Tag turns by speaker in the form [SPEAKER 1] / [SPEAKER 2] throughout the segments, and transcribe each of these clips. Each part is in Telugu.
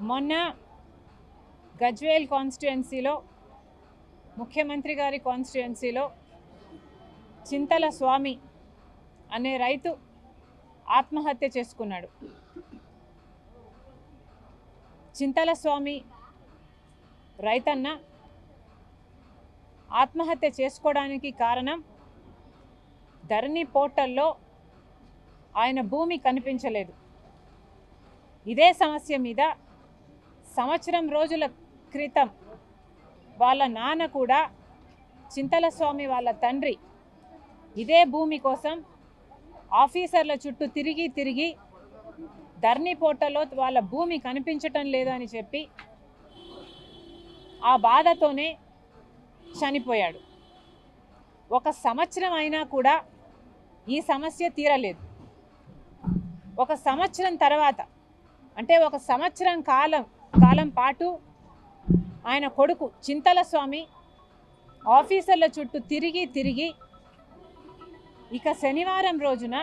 [SPEAKER 1] మొన్న గజ్వేల్ కాన్స్టిట్యుయెన్సీలో ముఖ్యమంత్రి గారి కాన్స్టిట్యుయెన్సీలో చింతల స్వామి అనే రైతు ఆత్మహత్య చేసుకున్నాడు చింతల స్వామి రైతన్న ఆత్మహత్య చేసుకోవడానికి కారణం ధరణి పోర్టల్లో ఆయన భూమి కనిపించలేదు ఇదే సమస్య మీద సంవత్సరం రోజుల క్రితం వాళ్ళ నాన్న కూడా చింతల స్వామి వాళ్ళ తండ్రి ఇదే భూమి కోసం ఆఫీసర్ల చుట్టూ తిరిగి తిరిగి ధర్నీ పోర్టల్లో వాళ్ళ భూమి కనిపించటం లేదు అని చెప్పి ఆ బాధతోనే చనిపోయాడు ఒక సంవత్సరం అయినా కూడా ఈ సమస్య తీరలేదు ఒక సంవత్సరం తర్వాత అంటే ఒక సంవత్సరం కాలం కాలం పాటు ఆయన కొడుకు చింతల స్వామి ఆఫీసర్ల చుట్టూ తిరిగి తిరిగి ఇక శనివారం రోజున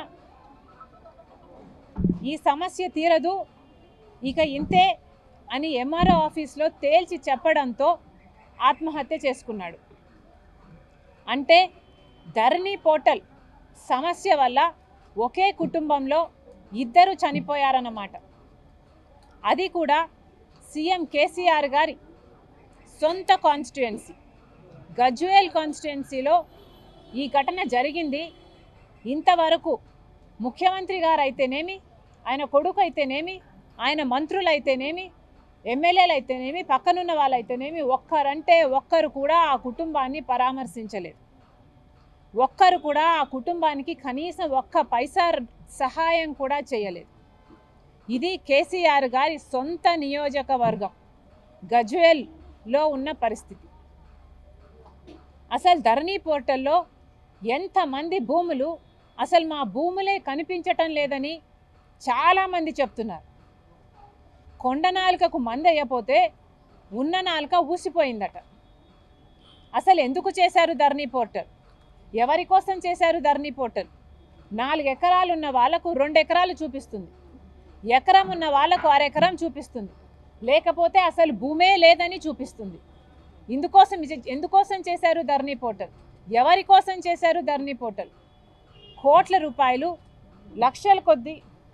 [SPEAKER 1] ఈ సమస్య తీరదు ఇక ఇంతే అని ఎంఆర్ఓ ఆఫీస్లో తేల్చి చెప్పడంతో ఆత్మహత్య చేసుకున్నాడు అంటే ధరణి పోర్టల్ సమస్య వల్ల ఒకే కుటుంబంలో ఇద్దరు చనిపోయారన్నమాట అది కూడా సీఎం కేసీఆర్ గారి సొంత కాన్స్టిట్యుయెన్సీ గజ్వేల్ కాన్స్టిట్యుయెన్సీలో ఈ ఘటన జరిగింది ఇంతవరకు ముఖ్యమంత్రి గారు అయితేనేమి ఆయన కొడుకు అయితేనేమి ఆయన మంత్రులు అయితేనేమి ఎమ్మెల్యేలు అయితేనేమి పక్కనున్న వాళ్ళు అయితేనేమి ఒక్కరంటే ఒక్కరు కూడా ఆ కుటుంబాన్ని పరామర్శించలేదు ఒక్కరు కూడా ఆ కుటుంబానికి కనీసం ఒక్క పైసా సహాయం కూడా చేయలేదు ఇది కేసీఆర్ గారి సొంత నియోజకవర్గం గజ్వేల్లో ఉన్న పరిస్థితి అసలు ధరణి పోర్టల్లో ఎంతమంది భూములు అసలు మా భూములే కనిపించటం లేదని చాలామంది చెప్తున్నారు కొండ నాలుకకు మంది అయ్యపోతే ఉన్న నాలుక ఊసిపోయిందట అసలు ఎందుకు చేశారు ధరణి పోర్టల్ ఎవరి కోసం చేశారు ధరణి పోర్టల్ నాలుగు ఎకరాలు ఉన్న వాళ్ళకు రెండు ఎకరాలు చూపిస్తుంది ఎకరం ఉన్న వాళ్ళకు అరెకరం చూపిస్తుంది లేకపోతే అసలు భూమే లేదని చూపిస్తుంది ఇందుకోసం ఇది- ఎందుకోసం చేశారు ధరణి పోర్టల్ ఎవరి కోసం చేశారు ధరణి పోర్టల్ కోట్ల రూపాయలు లక్షల కొద్దీ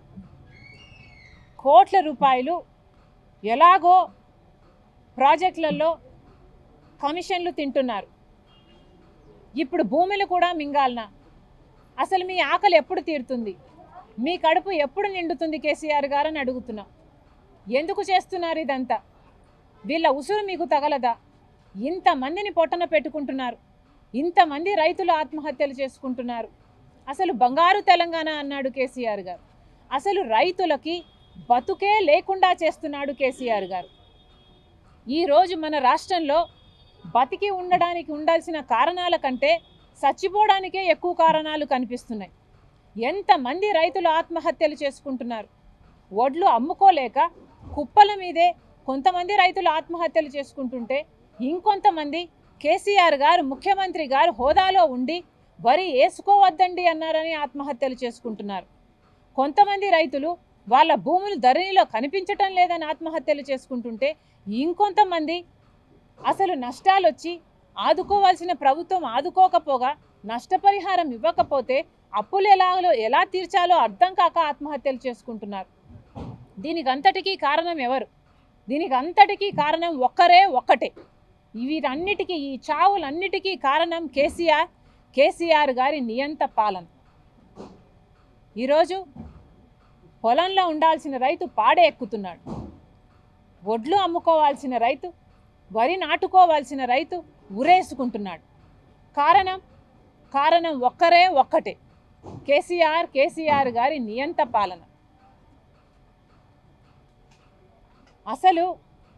[SPEAKER 1] కోట్ల రూపాయలు ఎలాగో ప్రాజెక్టులలో కమిషన్లు తింటున్నారు ఇప్పుడు భూములు కూడా మింగాలనా అసలు మీ ఆకలి ఎప్పుడు తీరుతుంది మీ కడుపు ఎప్పుడు నిండుతుంది కేసీఆర్ గారు అని అడుగుతున్నాం ఎందుకు చేస్తున్నారు ఇదంతా వీళ్ళ ఉసురు మీకు తగలదా ఇంతమందిని పొట్టన పెట్టుకుంటున్నారు ఇంతమంది రైతులు ఆత్మహత్యలు చేసుకుంటున్నారు అసలు బంగారు తెలంగాణ అన్నాడు కేసీఆర్ గారు అసలు రైతులకి బతుకే లేకుండా చేస్తున్నాడు కేసీఆర్ గారు ఈరోజు మన రాష్ట్రంలో బతికి ఉండడానికి ఉండాల్సిన కారణాల కంటే చచ్చిపోవడానికే ఎక్కువ కారణాలు కనిపిస్తున్నాయి ఎంతమంది రైతులు ఆత్మహత్యలు చేసుకుంటున్నారు వడ్లు అమ్ముకోలేక కుప్పల మీదే కొంతమంది రైతులు ఆత్మహత్యలు చేసుకుంటుంటే ఇంకొంతమంది కేసీఆర్ గారు ముఖ్యమంత్రి గారు హోదాలో ఉండి వరి వేసుకోవద్దండి అన్నారని ఆత్మహత్యలు చేసుకుంటున్నారు కొంతమంది రైతులు వాళ్ళ భూములు ధరణిలో కనిపించటం లేదని ఆత్మహత్యలు చేసుకుంటుంటే ఇంకొంతమంది అసలు నష్టాలు వచ్చి ఆదుకోవాల్సిన ప్రభుత్వం ఆదుకోకపోగా నష్టపరిహారం ఇవ్వకపోతే అప్పులు ఎలాగో ఎలా తీర్చాలో అర్థం కాక ఆత్మహత్యలు చేసుకుంటున్నారు దీనికి అంతటికీ కారణం ఎవరు దీనికి అంతటికీ కారణం ఒక్కరే ఒక్కటే వీటన్నిటికీ ఈ చావులన్నిటికీ కారణం కేసీఆర్ కేసీఆర్ గారి నియంత పాలన ఈరోజు పొలంలో ఉండాల్సిన రైతు పాడే ఎక్కుతున్నాడు వడ్లు అమ్ముకోవాల్సిన రైతు వరి నాటుకోవాల్సిన రైతు ఉరేసుకుంటున్నాడు కారణం కారణం ఒక్కరే ఒక్కటే కేసీఆర్ కేసీఆర్ గారి నియంత పాలన అసలు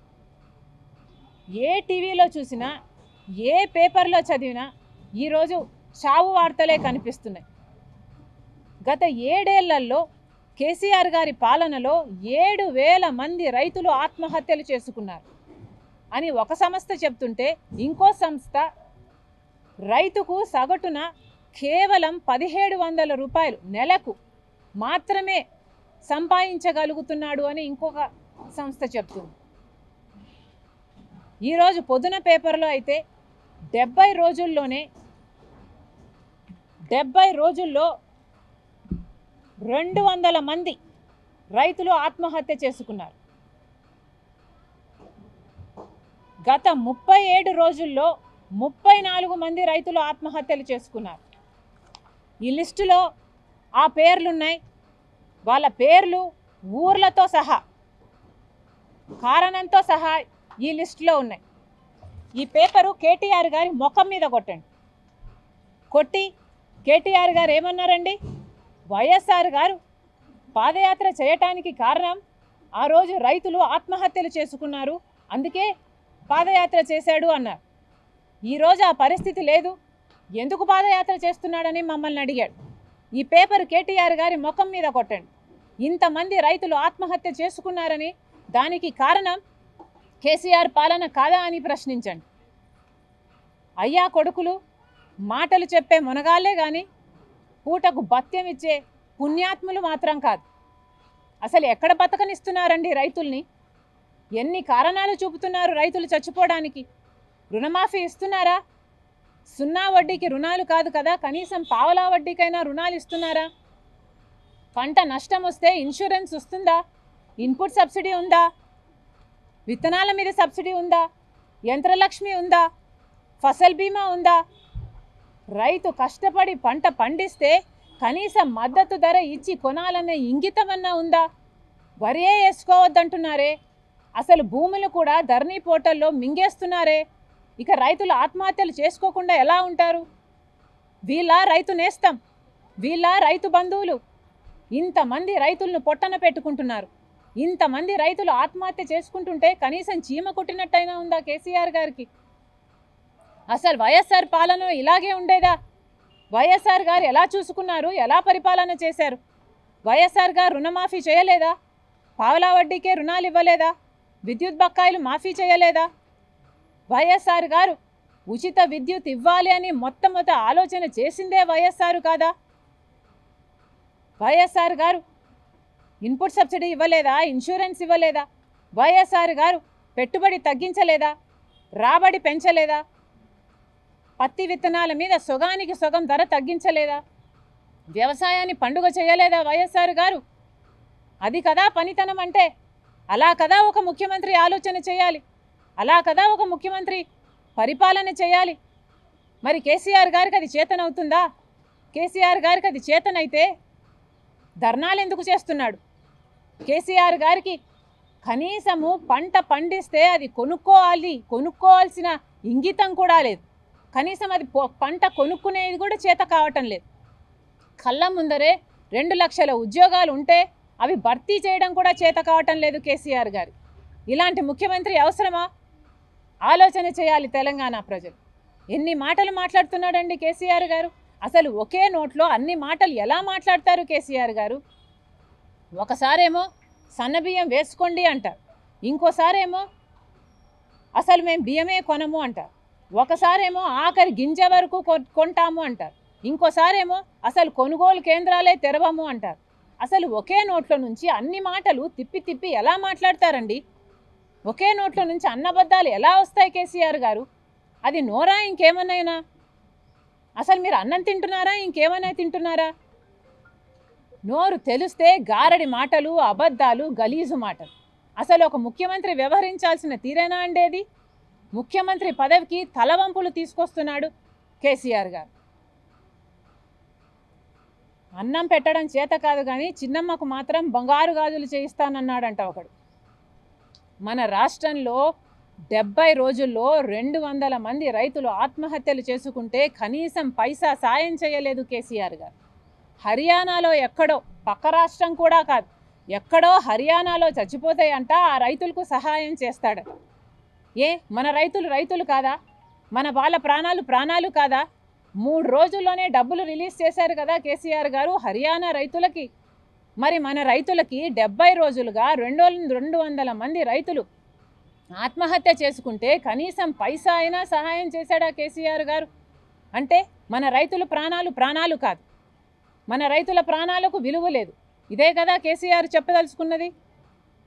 [SPEAKER 1] ఏ టీవీలో చూసినా ఏ పేపర్లో చదివినా ఈరోజు చావు వార్తలే కనిపిస్తున్నాయి గత ఏడేళ్లలో కేసీఆర్ గారి పాలనలో ఏడు వేల మంది రైతులు ఆత్మహత్యలు చేసుకున్నారు అని ఒక సంస్థ చెప్తుంటే ఇంకో సంస్థ రైతుకు సగటున కేవలం పదిహేడు వందల రూపాయలు నెలకు మాత్రమే సంపాదించగలుగుతున్నాడు అని ఇంకొక సంస్థ చెప్తుంది ఈరోజు పొద్దున పేపర్లో అయితే డెబ్బై రోజుల్లోనే డెబ్బై రోజుల్లో రెండు వందల మంది రైతులు ఆత్మహత్య చేసుకున్నారు గత ముప్పై ఏడు రోజుల్లో ముప్పై నాలుగు మంది రైతులు ఆత్మహత్యలు చేసుకున్నారు ఈ లిస్టులో ఆ పేర్లున్నాయి వాళ్ళ పేర్లు ఊర్లతో సహా కారణంతో సహా ఈ లిస్టులో ఉన్నాయి ఈ పేపరు కేటీఆర్ గారి ముఖం మీద కొట్టండి కొట్టి కేటీఆర్ గారు ఏమన్నారండి వైఎస్ఆర్ గారు పాదయాత్ర చేయటానికి కారణం ఆ రోజు రైతులు ఆత్మహత్యలు చేసుకున్నారు అందుకే పాదయాత్ర చేశాడు అన్నారు ఈరోజు ఆ పరిస్థితి లేదు ఎందుకు పాదయాత్ర చేస్తున్నాడని మమ్మల్ని అడిగాడు ఈ పేపర్ కేటీఆర్ గారి ముఖం మీద కొట్టండి ఇంతమంది రైతులు ఆత్మహత్య చేసుకున్నారని దానికి కారణం కేసీఆర్ పాలన కాదా అని ప్రశ్నించండి అయ్యా కొడుకులు మాటలు చెప్పే మునగాళ్ళే కానీ పూటకు భత్యం ఇచ్చే పుణ్యాత్ములు మాత్రం కాదు అసలు ఎక్కడ బతకనిస్తున్నారండి రైతుల్ని ఎన్ని కారణాలు చూపుతున్నారు రైతులు చచ్చిపోవడానికి రుణమాఫీ ఇస్తున్నారా సున్నా వడ్డీకి రుణాలు కాదు కదా కనీసం పావలా వడ్డీకైనా రుణాలు ఇస్తున్నారా పంట నష్టం వస్తే ఇన్సూరెన్స్ వస్తుందా ఇన్పుట్ సబ్సిడీ ఉందా విత్తనాల మీద సబ్సిడీ ఉందా యంత్రలక్ష్మి ఉందా ఫసల్ బీమా ఉందా రైతు కష్టపడి పంట పండిస్తే కనీసం మద్దతు ధర ఇచ్చి కొనాలనే ఇంగితమన్నా ఉందా వరే వేసుకోవద్దంటున్నారే అసలు భూములు కూడా ధరణి పోర్టల్లో మింగేస్తున్నారే ఇక రైతులు ఆత్మహత్యలు చేసుకోకుండా ఎలా ఉంటారు వీళ్ళ రైతు నేస్తం వీళ్ళ రైతు బంధువులు ఇంతమంది రైతులను పొట్టన పెట్టుకుంటున్నారు ఇంతమంది రైతులు ఆత్మహత్య చేసుకుంటుంటే కనీసం చీమ కొట్టినట్టయినా ఉందా కేసీఆర్ గారికి అసలు వైఎస్ఆర్ పాలన ఇలాగే ఉండేదా వైఎస్ఆర్ గారు ఎలా చూసుకున్నారు ఎలా పరిపాలన చేశారు వైఎస్ఆర్ గారు రుణమాఫీ చేయలేదా పావలా వడ్డీకే రుణాలు ఇవ్వలేదా విద్యుత్ బకాయిలు మాఫీ చేయలేదా వైఎస్ఆర్ గారు ఉచిత విద్యుత్ ఇవ్వాలి అని మొట్టమొదట ఆలోచన చేసిందే వైఎస్ఆర్ కాదా వైఎస్ఆర్ గారు ఇన్పుట్ సబ్సిడీ ఇవ్వలేదా ఇన్సూరెన్స్ ఇవ్వలేదా వైఎస్ఆర్ గారు పెట్టుబడి తగ్గించలేదా రాబడి పెంచలేదా పత్తి విత్తనాల మీద సొగానికి సొగం ధర తగ్గించలేదా వ్యవసాయాన్ని పండుగ చేయలేదా వైఎస్ఆర్ గారు అది కదా పనితనం అంటే అలా కదా ఒక ముఖ్యమంత్రి ఆలోచన చేయాలి అలా కదా ఒక ముఖ్యమంత్రి పరిపాలన చేయాలి మరి కేసీఆర్ గారికి అది చేతనవుతుందా కేసీఆర్ గారికి అది చేతనైతే ధర్నాలు ఎందుకు చేస్తున్నాడు కేసీఆర్ గారికి కనీసము పంట పండిస్తే అది కొనుక్కోవాలి కొనుక్కోవాల్సిన ఇంగితం కూడా లేదు కనీసం అది పొ- పంట కొనుక్కునేది కూడా చేత కావటం లేదు కళ్ళ ముందరే రెండు లక్షల ఉద్యోగాలు ఉంటే అవి భర్తీ చేయడం కూడా చేత కావటం లేదు కేసీఆర్ గారు ఇలాంటి ముఖ్యమంత్రి అవసరమా ఆలోచన చేయాలి తెలంగాణ ప్రజలు ఎన్ని మాటలు మాట్లాడుతున్నాడండి కేసీఆర్ గారు అసలు ఒకే నోట్లో అన్ని మాటలు ఎలా మాట్లాడతారు కేసీఆర్ గారు ఒకసారేమో సన్నబియ్యం వేసుకోండి అంటారు ఇంకోసారేమో అసలు మేము బియ్యమే కొనము అంటారు ఒకసారేమో ఆఖరి గింజ వరకు కొ- కొంటాము అంటారు ఇంకోసారేమో అసలు కొనుగోలు కేంద్రాలే తెరవము అంటారు అసలు ఒకే నోట్లో నుంచి అన్ని మాటలు తిప్పి తిప్పి ఎలా మాట్లాడతారండి ఒకే నోట్లో నుంచి అన్నబద్ధాలు ఎలా వస్తాయి కేసీఆర్ గారు అది నోరా ఇంకేమన్నాయినా అసలు మీరు అన్నం తింటున్నారా ఇంకేమైనా తింటున్నారా నోరు తెలిస్తే గారడి మాటలు అబద్ధాలు గలీజు మాటలు అసలు ఒక ముఖ్యమంత్రి వ్యవహరించాల్సిన తీరేనా అండేది ముఖ్యమంత్రి పదవికి తలవంపులు తీసుకొస్తున్నాడు కేసీఆర్ గారు అన్నం పెట్టడం చేత కాదు కానీ చిన్నమ్మకు మాత్రం బంగారు గాజులు చేయిస్తానన్నాడంట ఒకడు మన రాష్ట్రంలో డెబ్బై రోజుల్లో రెండు వందల మంది రైతులు ఆత్మహత్యలు చేసుకుంటే కనీసం పైసా సాయం చేయలేదు కేసీఆర్ గారు హర్యానాలో ఎక్కడో పక్క రాష్ట్రం కూడా కాదు ఎక్కడో హర్యానాలో చచ్చిపోతాయంట ఆ రైతులకు సహాయం చేస్తాడట ఏ మన రైతులు రైతులు కాదా మన వాళ్ళ ప్రాణాలు ప్రాణాలు కాదా మూడు రోజుల్లోనే డబ్బులు రిలీజ్ చేశారు కదా కేసీఆర్ గారు హర్యానా రైతులకి మరి మన రైతులకి డెబ్బై రోజులుగా రెండు వం- రెండు వందల మంది రైతులు ఆత్మహత్య చేసుకుంటే కనీసం పైసా అయినా సహాయం చేశాడా కేసీఆర్ గారు అంటే మన రైతుల ప్రాణాలు ప్రాణాలు కాదు మన రైతుల ప్రాణాలకు విలువ లేదు ఇదే కదా కేసీఆర్ చెప్పదలుచుకున్నది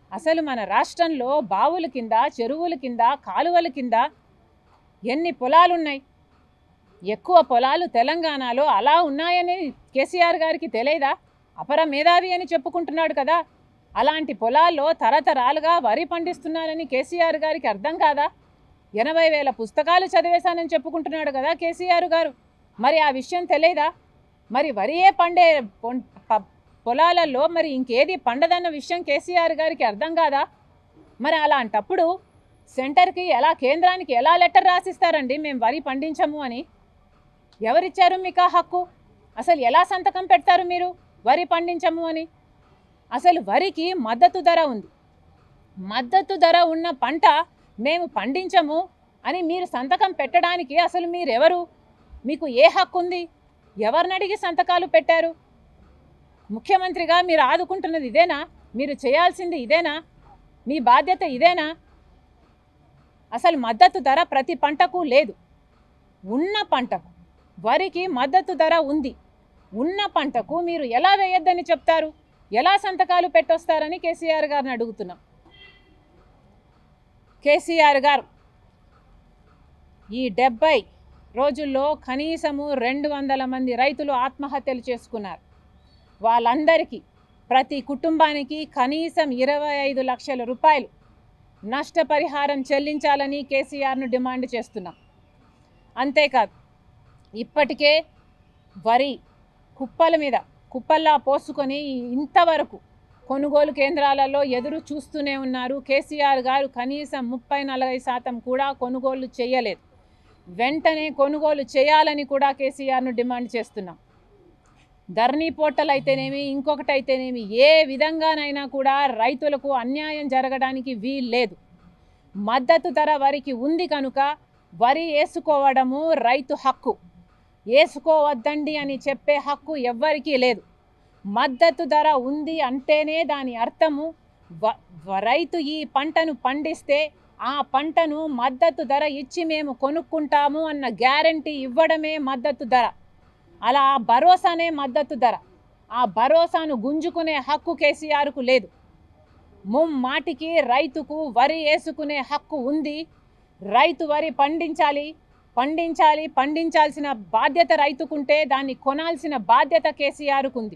[SPEAKER 1] అసలు మన రాష్ట్రంలో బావుల కింద చెరువుల కింద కాలువల కింద ఎన్ని పొలాలు ఉన్నాయి ఎక్కువ పొలాలు తెలంగాణలో అలా ఉన్నాయని కేసీఆర్ గారికి తెలియదా అపర మేధావి అని చెప్పుకుంటున్నాడు కదా అలాంటి పొలాల్లో తరతరాలుగా వరి పండిస్తున్నారని కేసీఆర్ గారికి అర్థం కాదా ఎనభై వేల పుస్తకాలు చదివేశానని చెప్పుకుంటున్నాడు కదా కేసీఆర్ గారు మరి ఆ విషయం తెలియదా మరి వరియే పండే పొం- ప- పొలాలలో మరి ఇంకేది పండదన్న విషయం కేసీఆర్ గారికి అర్థం కాదా మరి అలాంటప్పుడు సెంటర్కి ఎలా కేంద్రానికి ఎలా లెటర్ రాసిస్తారండి మేము వరి పండించము అని ఎవరిచ్చారు మీకు ఆ హక్కు అసలు ఎలా సంతకం పెడతారు మీరు వరి పండించము అని అసలు వరికి మద్దతు ధర ఉంది మద్దతు ధర ఉన్న పంట మేము పండించము అని మీరు సంతకం పెట్టడానికి అసలు మీరెవరు మీకు ఏ హక్కు ఉంది ఎవరిని అడిగి సంతకాలు పెట్టారు ముఖ్యమంత్రిగా మీరు ఆదుకుంటున్నది ఇదేనా మీరు చేయాల్సింది ఇదేనా మీ బాధ్యత ఇదేనా అసలు మద్దతు ధర ప్రతి పంటకు లేదు ఉన్న పంటకు వరికి మద్దతు ధర ఉంది ఉన్న పంటకు మీరు ఎలా వేయొద్దని చెప్తారు ఎలా సంతకాలు పెట్టొస్తారని కేసీఆర్ గారిని అడుగుతున్నాం కేసీఆర్ గారు ఈ డెబ్బై రోజుల్లో కనీసము రెండు వందల మంది రైతులు ఆత్మహత్యలు చేసుకున్నారు వాళ్ళందరికీ ప్రతి కుటుంబానికి కనీసం ఇరవై ఐదు లక్షల రూపాయలు నష్టపరిహారం చెల్లించాలని కేసీఆర్ను డిమాండ్ చేస్తున్నాం అంతేకాదు ఇప్పటికే వరి కుప్పల మీద కుప్పల్లా పోసుకొని ఇంతవరకు కొనుగోలు కేంద్రాలలో ఎదురు చూస్తూనే ఉన్నారు కేసీఆర్ గారు కనీసం ముప్పై నలభై శాతం కూడా కొనుగోలు చేయలేదు వెంటనే కొనుగోలు చేయాలని కూడా కేసీఆర్ను డిమాండ్ చేస్తున్నాం ధరణి పోర్టల్ అయితేనేమి ఇంకొకటి అయితేనేమి ఏ విధంగానైనా కూడా రైతులకు అన్యాయం జరగడానికి వీల్లేదు మద్దతు ధర వరికి ఉంది కనుక వరి వేసుకోవడము రైతు హక్కు వేసుకోవద్దండి అని చెప్పే హక్కు ఎవ్వరికీ లేదు మద్దతు ధర ఉంది అంటేనే దాని అర్థము వ- వ- రైతు ఈ పంటను పండిస్తే ఆ పంటను మద్దతు ధర ఇచ్చి మేము కొనుక్కుంటాము అన్న గ్యారంటీ ఇవ్వడమే మద్దతు ధర అలా ఆ భరోసానే మద్దతు ధర ఆ భరోసాను గుంజుకునే హక్కు కేసీఆర్కు లేదు ముమ్మాటికి రైతుకు వరి వేసుకునే హక్కు ఉంది రైతు వరి పండించాలి పండించాలి పండించాల్సిన బాధ్యత రైతుకుంటే దాన్ని కొనాల్సిన బాధ్యత కేసీఆర్కు ఉంది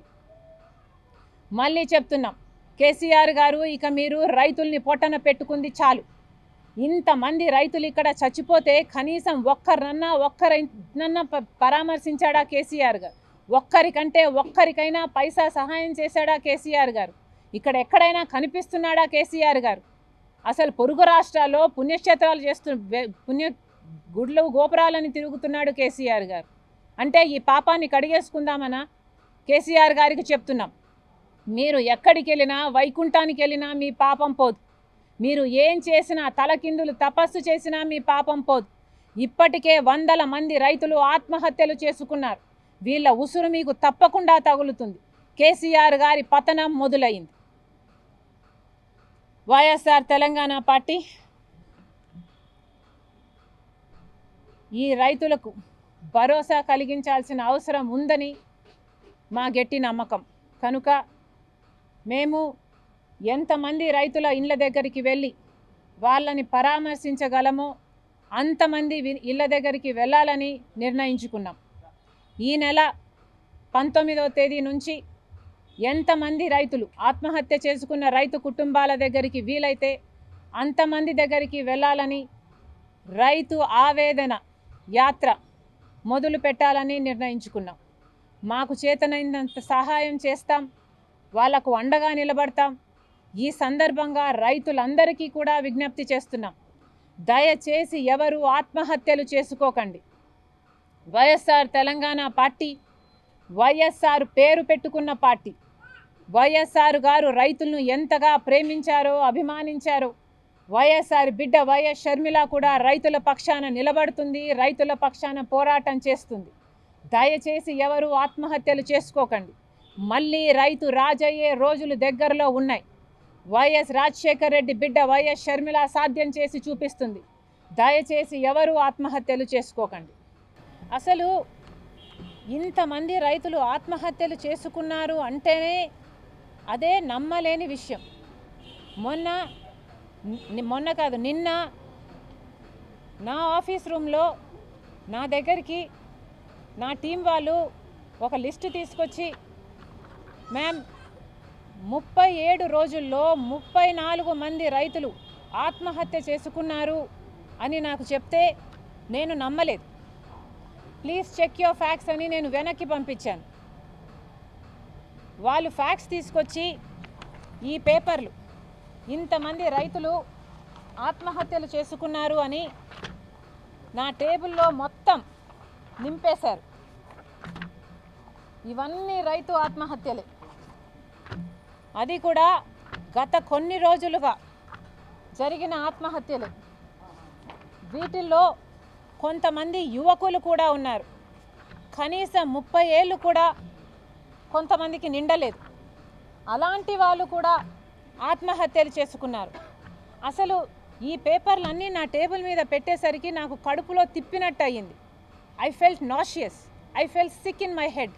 [SPEAKER 1] మళ్ళీ చెప్తున్నాం కేసీఆర్ గారు ఇక మీరు రైతుల్ని పొట్టన పెట్టుకుంది చాలు ఇంతమంది రైతులు ఇక్కడ చచ్చిపోతే కనీసం ఒక్కరినన్నా ఒక్కరినన్నా ప- పరామర్శించాడా కేసీఆర్ గారు ఒక్కరికంటే ఒక్కరికైనా పైసా సహాయం చేశాడా కేసీఆర్ గారు ఇక్కడ ఎక్కడైనా కనిపిస్తున్నాడా కేసీఆర్ గారు అసలు పొరుగు రాష్ట్రాల్లో పుణ్యక్షేత్రాలు చేస్తు వె- పుణ్య గుడ్లు గోపురాలని తిరుగుతున్నాడు కేసీఆర్ గారు అంటే ఈ పాపాన్ని కడిగేసుకుందామనా కేసీఆర్ గారికి చెప్తున్నాం మీరు ఎక్కడికి వెళ్ళినా వైకుంఠానికి వెళ్ళినా మీ పాపం పోదు మీరు ఏం చేసినా తలకిందులు తపస్సు చేసినా మీ పాపం పోదు ఇప్పటికే వందల మంది రైతులు ఆత్మహత్యలు చేసుకున్నారు వీళ్ళ ఉసురు మీకు తప్పకుండా తగులుతుంది కేసీఆర్ గారి పతనం మొదలైంది వైఎస్ఆర్ తెలంగాణ పార్టీ ఈ రైతులకు భరోసా కలిగించాల్సిన అవసరం ఉందని మా గట్టి నమ్మకం కనుక మేము ఎంతమంది రైతుల ఇళ్ళ దగ్గరికి వెళ్ళి వాళ్ళని పరామర్శించగలమో అంతమంది వి- ఇళ్ళ దగ్గరికి వెళ్ళాలని నిర్ణయించుకున్నాం ఈ నెల పంతొమ్మిదవ తేదీ నుంచి ఎంతమంది రైతులు ఆత్మహత్య చేసుకున్న రైతు కుటుంబాల దగ్గరికి వీలైతే అంతమంది దగ్గరికి వెళ్ళాలని రైతు ఆవేదన యాత్ర మొదలు పెట్టాలని నిర్ణయించుకున్నాం మాకు చేతనైనంత సహాయం చేస్తాం వాళ్లకు అండగా నిలబడతాం ఈ సందర్భంగా రైతులందరికీ కూడా విజ్ఞప్తి చేస్తున్నాం దయచేసి ఎవరు ఆత్మహత్యలు చేసుకోకండి వైఎస్ఆర్ తెలంగాణ పార్టీ వైఎస్ఆర్ పేరు పెట్టుకున్న పార్టీ వైఎస్ఆర్ గారు రైతులను ఎంతగా ప్రేమించారో అభిమానించారో వైఎస్ఆర్ బిడ్డ వైఎస్ షర్మిల కూడా రైతుల పక్షాన నిలబడుతుంది రైతుల పక్షాన పోరాటం చేస్తుంది దయచేసి ఎవరు ఆత్మహత్యలు చేసుకోకండి మళ్ళీ రైతు రాజయ్యే రోజులు దగ్గరలో ఉన్నాయి వైఎస్ రాజశేఖర్ రెడ్డి బిడ్డ వైఎస్ షర్మిల సాధ్యం చేసి చూపిస్తుంది దయచేసి ఎవరు ఆత్మహత్యలు చేసుకోకండి అసలు ఇంతమంది రైతులు ఆత్మహత్యలు చేసుకున్నారు అంటేనే అదే నమ్మలేని విషయం మొన్న ని- మొన్న కాదు నిన్న నా ఆఫీస్ రూమ్లో నా దగ్గరికి నా టీం వాళ్ళు ఒక లిస్ట్ తీసుకొచ్చి మ్యామ్ ముప్పై ఏడు రోజుల్లో ముప్పై నాలుగు మంది రైతులు ఆత్మహత్య చేసుకున్నారు అని నాకు చెప్తే నేను నమ్మలేదు ప్లీజ్ చెక్ యువర్ ఫ్యాక్స్ అని నేను వెనక్కి పంపించాను వాళ్ళు ఫ్యాక్స్ తీసుకొచ్చి ఈ పేపర్లు ఇంతమంది రైతులు ఆత్మహత్యలు చేసుకున్నారు అని నా టేబుల్లో మొత్తం నింపేశారు ఇవన్నీ రైతు ఆత్మహత్యలే అది కూడా గత కొన్ని రోజులుగా జరిగిన ఆత్మహత్యలే వీటిల్లో కొంతమంది యువకులు కూడా ఉన్నారు కనీసం ముప్పై ఏళ్ళు కూడా కొంతమందికి నిండలేదు అలాంటి వాళ్ళు కూడా ఆత్మహత్యలు చేసుకున్నారు అసలు ఈ పేపర్లన్నీ నా టేబుల్ మీద పెట్టేసరికి నాకు కడుపులో తిప్పినట్టు అయ్యింది I felt nauseous I felt sick in my head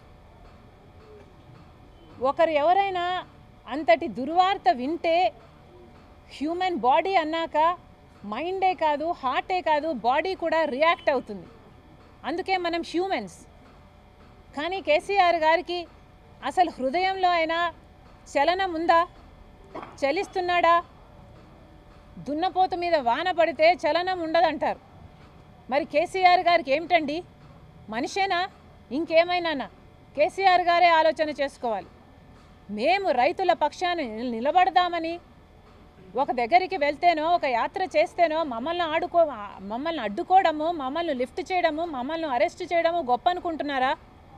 [SPEAKER 1] ఒకరు ఎవరైనా అంతటి దుర్వార్త వింటే హ్యూమన్ బాడీ అన్నాక మైండే కాదు హార్టే కాదు బాడీ కూడా రియాక్ట్ అవుతుంది అందుకే మనం హ్యూమన్స్ కానీ కేసీఆర్ గారికి అసలు హృదయంలో అయినా చలనం ఉందా చలిస్తున్నాడా దున్నపోతు మీద వాన పడితే చలనం ఉండదంటారు మరి కేసీఆర్ గారికి ఏమిటండి మనిషేనా ఇంకేమైనానా కేసీఆర్ గారే ఆలోచన చేసుకోవాలి మేము రైతుల పక్షాన నిల- నిలబడదామని ఒక దగ్గరికి వెళ్తేనో ఒక యాత్ర చేస్తేనో మమ్మల్ని ఆడుకో మమ్మల్ని అడ్డుకోవడము మమ్మల్ని లిఫ్ట్ చేయడము మమ్మల్ని అరెస్ట్ చేయడము గొప్ప అనుకుంటున్నారా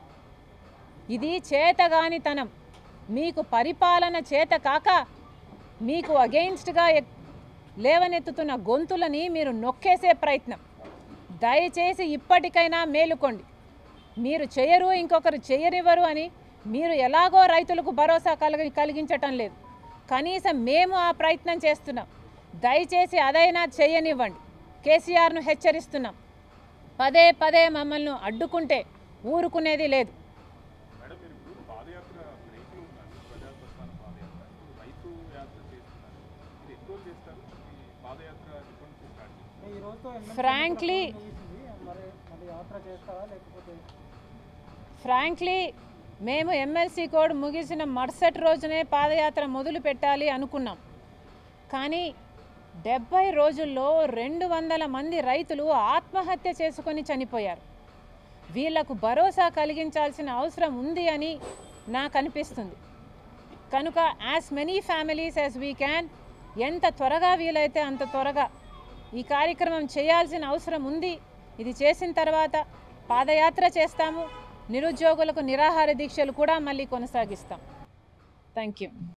[SPEAKER 1] ఇది చేతగానితనం మీకు పరిపాలన చేత కాక మీకు అగెయిన్స్ట్గా లేవనెత్తుతున్న గొంతులని మీరు నొక్కేసే ప్రయత్నం దయచేసి ఇప్పటికైనా మేలుకోండి మీరు చేయరు ఇంకొకరు చేయనివ్వరు అని మీరు ఎలాగో రైతులకు భరోసా కలిగి కలిగించటం లేదు కనీసం మేము ఆ ప్రయత్నం చేస్తున్నాం దయచేసి అదైనా చేయనివ్వండి కేసీఆర్ను హెచ్చరిస్తున్నాం పదే పదే మమ్మల్ని అడ్డుకుంటే ఊరుకునేది లేదు
[SPEAKER 2] మేడం మీరు ఇప్పుడు పాదయాత్ర బ్రేక్లో ఉన్నారు ప్రజా ప్రస్థాన పాదయాత్ర ఇప్పుడు రైతు యాత్ర చేస్తున్నారు ఇది ఎన్ని రోజులు చేస్తారు ఈ పాదయాత్ర ఎప్పటి నుంచి స్టార్ట్ చేస్తారు
[SPEAKER 3] ఈ రోజుతో ఎమ్మెల్సీ
[SPEAKER 1] Frankly-
[SPEAKER 3] కూడా ముగిసింది. మరి మరి యాత్ర చేస్తారా లేకపోతే
[SPEAKER 1] ఫ్రాంక్లీ మేము ఎమ్మెల్సీ కోడ్ ముగిసిన మరుసటి రోజునే పాదయాత్ర మొదలు పెట్టాలి అనుకున్నాం కానీ డెబ్బై రోజుల్లో రెండు వందల మంది రైతులు ఆత్మహత్య చేసుకొని చనిపోయారు వీళ్లకు భరోసా కలిగించాల్సిన అవసరం ఉంది అని నాకు అనిపిస్తుంది కనుక as many families as we can ఎంత త్వరగా వీలైతే అంత త్వరగా ఈ కార్యక్రమం చేయాల్సిన అవసరం ఉంది ఇది చేసిన తర్వాత పాదయాత్ర చేస్తాము నిరుద్యోగులకు నిరాహార దీక్షలు కూడా మళ్ళీ కొనసాగిస్తాం థ్యాంక్ యూ